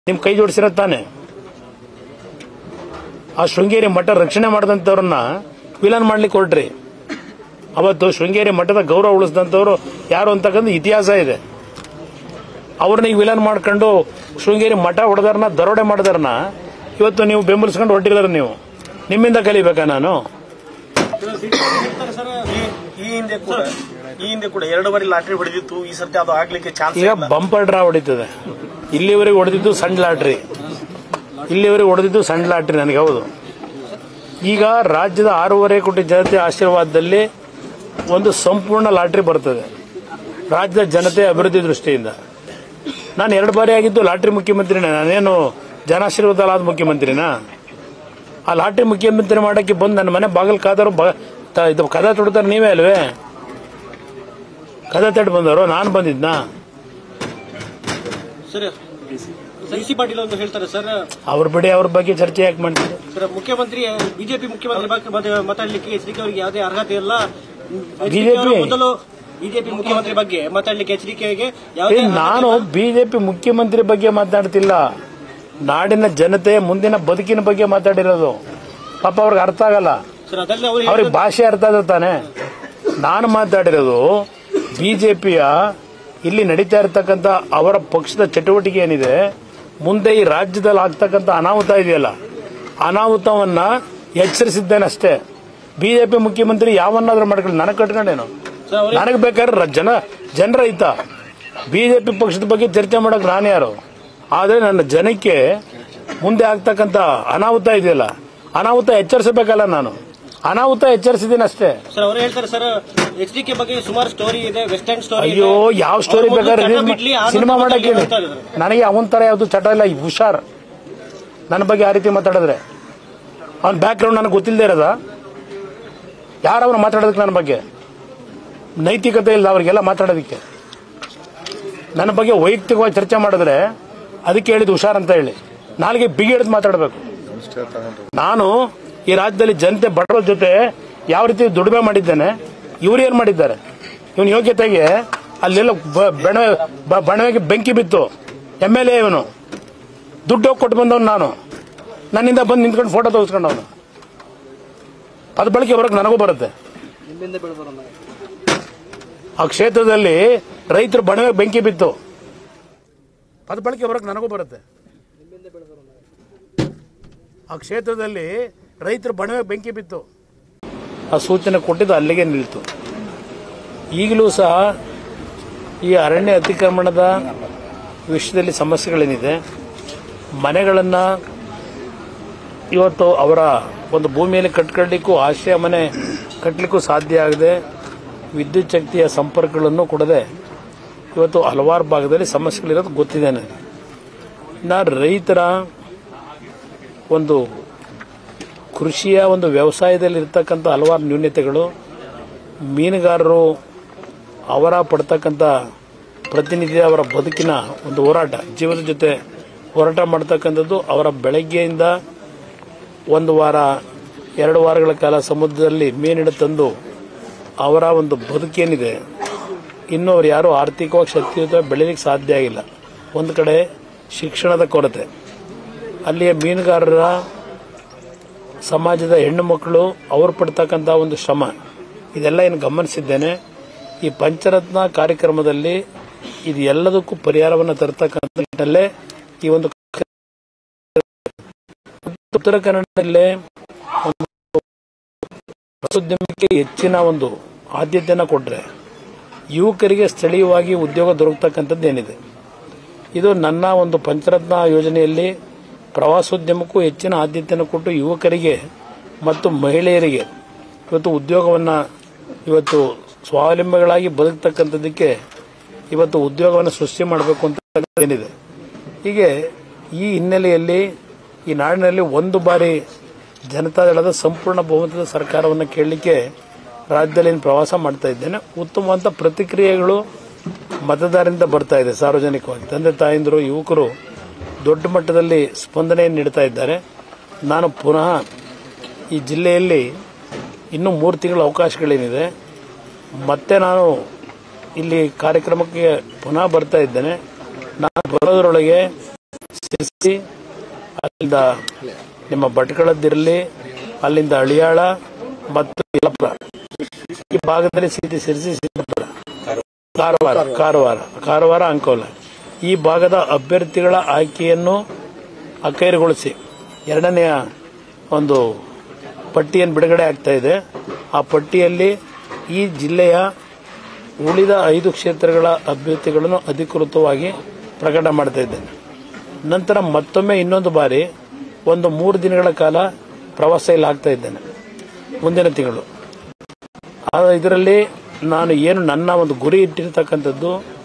ನಿಮ್ ಕೈ ಜೋಡಿಸಿರೋ ತಾನೆ ಆ ಶೃಂಗೇರಿ ಮಠ ರಕ್ಷಣೆ ಮಾಡಿದಂಥವ್ರನ್ನ ವಿಲನ್ ಮಾಡ್ಲಿಕ್ಕೆ ಹೊರಟ್ರಿ ಅವತ್ತು ಶೃಂಗೇರಿ ಮಠದ ಗೌರವ ಉಳಿಸಿದಂಥವ್ರು ಯಾರು ಅಂತಕ್ಕಂಥ ಇತಿಹಾಸ ಇದೆ ಅವ್ರನ್ನ ಈಗ ವಿಲನ್ ಮಾಡ್ಕೊಂಡು ಶೃಂಗೇರಿ ಮಠ ಹೊಡೆದಾರನ್ನ ದರೋಡೆ ಮಾಡಿದಾರನ್ನ ಇವತ್ತು ನೀವು ಬೆಂಬಲಿಸ್ಕೊಂಡು ಹೊರಟಿದಾರ ನೀವು ನಿಮ್ಮಿಂದ ಕಲಿಬೇಕಾ ನಾನು ಈ- ಈ ಹಿಂದೆ ಕೂಡ ಈ ಹಿಂದೆ ಕೂಡ ಎರಡು ಬಾರಿ ಲಾಟ್ರಿ ಹೊಡೆದಿತ್ತು ಈ ಸರ್ತಿ ಅದು ಆಗ್ಲಿಕ್ಕೆ ಚಾನ್ಸ್ ಈಗ ಬಂಪರ್ ಡ್ರಾ ಹೊಡಿತದೆ ಇಲ್ಲಿವರೆಗೆ ಹೊಡೆದಿದ್ದು ಸಣ್ಣ ಲಾಟ್ರಿ ಇಲ್ಲಿವರೆಗೆ ಹೊಡೆದಿದ್ದು ಸಣ್ಣ ಲಾಟ್ರಿ ನನಗೆ ಹೌದು ಈಗ ರಾಜ್ಯದ ಆರೂವರೆ ಕೋಟಿ ಜನತೆ ಆಶೀರ್ವಾದದಲ್ಲಿ ಒಂದು ಸಂಪೂರ್ಣ ಲಾಟ್ರಿ ಬರ್ತದೆ ರಾಜ್ಯದ ಜನತೆ ಅಭಿವೃದ್ಧಿ ದೃಷ್ಟಿಯಿಂದ ನಾನು ಎರಡು ಬಾರಿ ಆಗಿದ್ದು ಲಾಟ್ರಿ ಮುಖ್ಯಮಂತ್ರಿನೇ ನಾನೇನು ಜನಾಶೀರ್ವಾದ ಆದ ಮುಖ್ಯಮಂತ್ರಿನಾ ಆ ಲಾಟ್ರಿ ಮುಖ್ಯಮಂತ್ರಿ ಮಾಡಕ್ಕೆ ಬಂದು ನನ್ನ ಮನೆ ಬಾಗಿಲು ಕಾದರು ಬ- ತ- ಇದು ಕದ ತೊಡ್ತಾರೆ ನೀವೇ ಅಲ್ವೇ ಕದ ತಟ್ಟು ಬಂದವರು ನಾನು ಬಂದಿದ್ನಾ ಸರ್ ಸಿ ಸಿ ಪಾಟೀಲ್ ಅಂತ ಹೇಳ್ತಾರೆ ಸರ್ ಅವ್ರ ಬಿಡಿ ಅವ್ರ ಬಗ್ಗೆ ಚರ್ಚೆ ಯಾಕೆ ಮಾಡ್ತೀರಿ ಸರ್ ಮುಖ್ಯಮಂತ್ರಿ ಬಿಜೆಪಿ ಮುಖ್ಯಮಂತ್ರಿ ಬಗ್ಗೆ ಮಾತ- ಮಾತಾಡ್ಲಿಕ್ಕೆ ಎಚ್ ಡಿ ಕೆ ಅವರಿಗೆ ಯಾವುದೇ ಅರ್ಹತೆ ಇಲ್ಲ BJP? ಮೊದಲು ಬಿಜೆಪಿ ಮುಖ್ಯಮಂತ್ರಿ ಬಗ್ಗೆ ಮಾತಾಡ್ಲಿಕ್ಕೆ ಎಚ್ ಡಿ ಕೆಗೆ ಏ, ಯಾವುದೇ ನಾನು ಬಿಜೆಪಿ ಮುಖ್ಯಮಂತ್ರಿ ಬಗ್ಗೆ ಮಾತಾಡ್ತಿಲ್ಲ ನಾಡಿನ ಜನತೆ ಮುಂದಿನ ಬದುಕಿನ ಬಗ್ಗೆ ಮಾತಾಡಿರೋದು ಪಾಪ ಅವ್ರಿಗೆ ಅರ್ಥ ಆಗಲ್ಲ ಸರ್ ಅದರಲ್ಲಿ ಅವರು ಅವ್ರಿಗೆ ಭಾಷೆ ಅರ್ಥ ಆದ ತಾನೆ ನಾನು ಮಾತಾಡಿರೋದು ಬಿಜೆಪಿಯ ಇಲ್ಲಿ ನಡೀತಾ ಇರತಕ್ಕಂತ ಅವರ ಪಕ್ಷದ ಚಟುವಟಿಕೆ ಏನಿದೆ ಮುಂದೆ ಈ ರಾಜ್ಯದಲ್ಲಿ ಆಗ್ತಕ್ಕಂಥ ಅನಾಹುತ ಇದೆಯಲ್ಲ ಅನಾಹುತವನ್ನ ಎಚ್ಚರಿಸಿದ್ದೇನೆ ಅಷ್ಟೇ ಬಿಜೆಪಿ ಮುಖ್ಯಮಂತ್ರಿ ಯಾವನ್ನಾದ್ರೂ ಮಾಡ್ಕೊಳ್ಳಿ ನನಗೆ ಕಟ್ಕೊಂಡೇನು ಸರ್ ಅವರು ನನಗೆ ಬೇಕಾದ್ರೆ ರ- ಜನ ಜನರ ಹಿತ ಬಿಜೆಪಿ ಪಕ್ಷದ ಬಗ್ಗೆ ಚರ್ಚೆ ಮಾಡಕ್ ನಾನು ಯಾರು ಆದ್ರೆ ನನ್ನ ಜನಕ್ಕೆ ಮುಂದೆ ಆಗ್ತಕ್ಕಂತ ಅನಾಹುತ ಇದೆಯಲ್ಲ ಅನಾಹುತ ಎಚ್ಚರಿಸಬೇಕಲ್ಲ ನಾನು ಅನಾಹುತ ಎಚ್ಚರಿಸಿದ್ದೀನಿ ಅಷ್ಟೇ ಸರ್ ಅವರು ಹೇಳ್ತಾರೆ ಸರ್ ಎಚ್ ಡಿ ಕೆ ಬಗ್ಗೆ ಸುಮಾರು ಸ್ಟೋರಿ ಇದೆ ವೆಸ್ಟರ್ನ್ ಸ್ಟೋರಿ ಅಯ್ಯೋ ಯಾವ ಸ್ಟೋರಿ ಬೇಕಾದ್ರೆ ಸಿನಿಮಾ ಮಾಡಕ್ಕೆ ಹೇಳಿ. ನನಗೆ ಅವನ ತರ ಯಾವ್ದು ಚಟ ಇಲ್ಲ ಈ ಹುಷಾರ್ ನನ್ನ ಬಗ್ಗೆ ಆ ರೀತಿ ಮಾತಾಡಿದ್ರೆ ಅವನ ಬ್ಯಾಕ್ ಗ್ರೌಂಡ್ ನನಗೆ ಗೊತ್ತಿಲ್ಲದೆ ಇರೋದ ಯಾರವನು ಮಾತಾಡೋದಕ್ಕೆ ನನ್ನ ಬಗ್ಗೆ ನೈತಿಕತೆ ಇಲ್ಲ ಅವರಿಗೆಲ್ಲ ಮಾತಾಡೋದಕ್ಕೆ ನನ್ನ ಬಗ್ಗೆ ವೈಯಕ್ತಿಕವಾಗಿ ಚರ್ಚೆ ಮಾಡಿದ್ರೆ ಅದಕ್ಕೆ ಹೇಳಿದ್ದು ಹುಷಾರ್ ಅಂತ ಹೇಳಿ ನಾಲ್ಗೆ ಬಿಗಿ ಹಿಡಿದು ಮಾತಾಡಬೇಕು ನಾನು ಈ ರಾಜ್ಯದಲ್ಲಿ ಜನತೆ ಬಡವರ ಜೊತೆ ಯಾವ ರೀತಿ ದುಡಿಮೆ ಮಾಡಿದ್ದೇನೆ ಇವ್ರು ಏನ್ ಮಾಡಿದ್ದಾರೆ ಇವನ ಯೋಗ್ಯತೆಗೆ ಅಲ್ಲೆಲ್ಲ ಬ- ಬೆಣವೆ ಬ- ಬಣವೆಗೆ ಬೆಂಕಿ ಬಿತ್ತು ಎಮ್ ಎಲ್ ಎ ಇವನು ದುಡ್ಡು ಹೋಗಿ ಕೊಟ್ಟು ಬಂದವನು ನಾನು ನನ್ನಿಂದ ಬಂದು ನಿಂತ್ಕೊಂಡು ಫೋಟೋ ತೆಗೆಸ್ಕೊಂಡವನು ಅದ್ ಬಳಕೆ ಬರೋಕೆ ನನಗೂ ಬರುತ್ತೆ ಆ ಕ್ಷೇತ್ರದಲ್ಲಿ ರೈತರು ಬಣವೆ ಬೆಂಕಿ ಬಿತ್ತು ಅದ್ ಬಳಕೆ ಬರೋಕೆ ನನಗೂ ಬರುತ್ತೆ ಆ ಕ್ಷೇತ್ರದಲ್ಲಿ ರೈತರು ಬಣವೆ ಬೆಂಕಿ ಬಿತ್ತು ಆ ಸೂಚನೆ ಕೊಟ್ಟಿದ್ದು ಅಲ್ಲಿಗೆ ನಿಲ್ತು ಈಗಲೂ ಸಹ ಈ ಅರಣ್ಯ ಅತಿಕ್ರಮಣದ ವಿಷಯದಲ್ಲಿ ಸಮಸ್ಯೆಗಳೇನಿದೆ ಮನೆಗಳನ್ನು ಇವತ್ತು ಅವರ ಒಂದು ಭೂಮಿಯಲ್ಲಿ ಕಟ್ಕೊಳ್ಳಿಕ್ಕೂ ಆಶ್ರಯ ಮನೆ ಕಟ್ಟಲಿಕ್ಕೂ ಸಾಧ್ಯ ಆಗದೆ ವಿದ್ಯುತ್ ಶಕ್ತಿಯ ಸಂಪರ್ಕಗಳನ್ನು ಕೊಡದೆ ಇವತ್ತು ಹಲವಾರು ಭಾಗದಲ್ಲಿ ಸಮಸ್ಯೆಗಳಿರೋದು ಗೊತ್ತಿದೆ ನನಗೆ ಇನ್ನು ರೈತರ ಒಂದು ಕೃಷಿಯ ಒಂದು ವ್ಯವಸಾಯದಲ್ಲಿ ಇರ್ತಕ್ಕಂಥ ಹಲವಾರು ನ್ಯೂನ್ಯತೆಗಳು ಮೀನುಗಾರರು ಅವರ ಪಡ್ತಕ್ಕಂಥ ಪ್ರತಿನಿತ್ಯ ಅವರ ಬದುಕಿನ ಒಂದು ಹೋರಾಟ ಜೀವನದ ಜೊತೆ ಹೋರಾಟ ಮಾಡ್ತಕ್ಕಂಥದ್ದು ಅವರ ಬೆಳಗ್ಗೆಯಿಂದ ಒಂದು ವಾರ ಎರಡು ವಾರಗಳ ಕಾಲ ಸಮುದ್ರದಲ್ಲಿ ಮೀನಿಡ ತಂದು ಅವರ ಒಂದು ಬದುಕೇನಿದೆ ಇನ್ನೂ ಅವ್ರು ಯಾರೂ ಆರ್ಥಿಕವಾಗಿ ಶಕ್ತಿಯುತ ಬೆಳೀಲಿಕ್ಕೆ ಸಾಧ್ಯ ಆಗಿಲ್ಲ ಒಂದು ಕಡೆ ಶಿಕ್ಷಣದ ಕೊರತೆ ಅಲ್ಲಿಯ ಮೀನುಗಾರರ ಸಮಾಜದ ಹೆಣ್ಣು ಮಕ್ಕಳು ಅವರು ಪಡ್ತಕ್ಕಂಥ ಒಂದು ಶ್ರಮ ಇದೆಲ್ಲ ಏನು ಗಮನಿಸಿದ್ದೇನೆ ಈ ಪಂಚರತ್ನ ಕಾರ್ಯಕ್ರಮದಲ್ಲಿ ಇದು ಎಲ್ಲದಕ್ಕೂ ಪರಿಹಾರವನ್ನು ತರತಕ್ಕಂಥ ನಿಟ್ಟಿನಲ್ಲೇ ಈ ಒಂದು ಉತ್ತರ ಕನ್ನಡದಲ್ಲೇ ಒಂದು ಪ್ರವಾಸೋದ್ಯಮಕ್ಕೆ ಹೆಚ್ಚಿನ ಒಂದು ಆದ್ಯತೆಯನ್ನು ಕೊಟ್ಟರೆ ಯುವಕರಿಗೆ ಸ್ಥಳೀಯವಾಗಿ ಉದ್ಯೋಗ ದೊರಕತಕ್ಕಂಥದ್ದು ಏನಿದೆ ಇದು ನನ್ನ ಒಂದು ಪಂಚರತ್ನ ಯೋಜನೆಯಲ್ಲಿ ಪ್ರವಾಸೋದ್ಯಮಕ್ಕೂ ಹೆಚ್ಚಿನ ಆದ್ಯತೆಯನ್ನು ಕೊಟ್ಟು ಯುವಕರಿಗೆ ಮತ್ತು ಮಹಿಳೆಯರಿಗೆ ಇವತ್ತು ಉದ್ಯೋಗವನ್ನು ಇವತ್ತು ಸ್ವಾವಲಂಬಿಗಳಾಗಿ ಬದುಕ್ತಕ್ಕಂಥದ್ದಕ್ಕೆ ಇವತ್ತು ಉದ್ಯೋಗವನ್ನು ಸೃಷ್ಟಿ ಮಾಡಬೇಕು ಅಂತ ಏನಿದೆ ಹೀಗೆ ಈ ಹಿನ್ನೆಲೆಯಲ್ಲಿ ಈ ನಾಡಿನಲ್ಲಿ ಒಂದು ಬಾರಿ ಜನತಾದಳದ ಸಂಪೂರ್ಣ ಬಹುಮತದ ಸರ್ಕಾರವನ್ನು ಕೇಳಲಿಕ್ಕೆ ರಾಜ್ಯದಲ್ಲಿ ಏನು ಪ್ರವಾಸ ಮಾಡ್ತಾ ಇದ್ದೇನೆ ಉತ್ತಮವಾದ ಪ್ರತಿಕ್ರಿಯೆಗಳು ಮತದಾರರಿಂದ ಬರ್ತಾ ಇದೆ ಸಾರ್ವಜನಿಕವಾಗಿ ತಂದೆ ತಾಯಂದಿರು ಯುವಕರು ದೊಡ್ಡ ಮಟ್ಟದಲ್ಲಿ ಸ್ಪಂದನೆಯನ್ನು ನೀಡ್ತಾ ಇದ್ದಾರೆ ನಾನು ಪುನಃ ಈ ಜಿಲ್ಲೆಯಲ್ಲಿ ಇನ್ನೂ ಮೂರು ತಿಂಗಳ ಅವಕಾಶಗಳೇನಿದೆ ಮತ್ತೆ ನಾನು ಇಲ್ಲಿ ಕಾರ್ಯಕ್ರಮಕ್ಕೆ ಪುನಃ ಬರ್ತಾ ಇದ್ದೇನೆ ನಾನು ಬರೋದ್ರೊಳಗೆ ಸಿರ್ಸಿ ಅಲ್ಲಿಂದ ನಿಮ್ಮ ಭಟ್ಕಳದಿರಲಿ ಅಲ್ಲಿಂದ ಅಳಿಯಾಳ ಮತ್ತು ಯಲಪುರ ಈ ಭಾಗದಲ್ಲಿ ಸಿಟಿ ಸಿರ್ಸಿ ಸಿದ್ದಾಪುರ ಕಾರವಾರ ಕಾರವಾರ ಕಾರವಾರ ಅಂಕೋಲ ಈ ಭಾಗದ ಅಭ್ಯರ್ಥಿಗಳ ಆಯ್ಕೆಯನ್ನು ಅಖೈರುಗೊಳಿಸಿ ಎರಡನೆಯ ಒಂದು ಪಟ್ಟಿಯನ್ನು ಬಿಡುಗಡೆ ಆಗ್ತಾ ಇದೆ ಆ ಪಟ್ಟಿಯಲ್ಲಿ ಈ ಜಿಲ್ಲೆಯ ಉಳಿದ ಐದು ಕ್ಷೇತ್ರಗಳ ಅಭ್ಯರ್ಥಿಗಳನ್ನು ಅಧಿಕೃತವಾಗಿ ಪ್ರಕಟ ಮಾಡ್ತಾ ಇದ್ದೇನೆ ನಂತರ ಮತ್ತೊಮ್ಮೆ ಇನ್ನೊಂದು ಬಾರಿ ಒಂದು ಮೂರು ದಿನಗಳ ಕಾಲ ಪ್ರವಾಸ ಇಲ್ಲಿ ಆಗ್ತಾ ಇದ್ದೇನೆ ಮುಂದಿನ ತಿಂಗಳು ಆ ಇದರಲ್ಲಿ ನಾನು ಏನು ನನ್ನ ಒಂದು ಗುರಿ ಇಟ್ಟಿರ್ತಕ್ಕಂಥದ್ದು